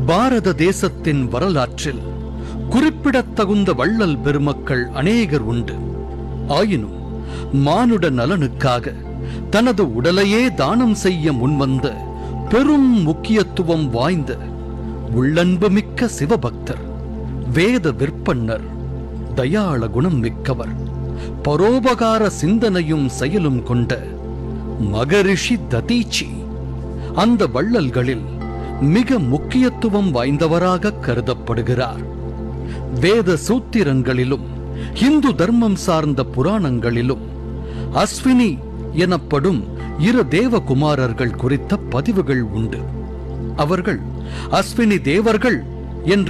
பாரத தேசத்தின் வரலாற்றில் குறிப்பிடத்தகுந்த வள்ளல் பெருமக்கள் அநேகர் உண்டு ஆயினும் மானுட நலனுக்காக தனது உடலையே தானம் செய்ய முன்வந்த பெரும் முக்கியத்துவம் வாய்ந்த உள்ளன்பு மிக்க சிவபக்தர் வேத விற்பன்னர் தயாள குணம் மிக்கவர் பரோபகார சிந்தனையும் செயலும் கொண்ட மகரிஷி ததீச்சி அந்த வள்ளல்களில் மிக முக்கியத்துவம் வாய்ந்தவராக கருதப்படுகிறார் வேத சூத்திரங்களிலும் இந்து தர்மம் சார்ந்த புராணங்களிலும் அஸ்வினி எனப்படும் இரு தேவகுமாரர்கள் குறித்த பதிவுகள் உண்டு அவர்கள் அஸ்வினி தேவர்கள் என்ற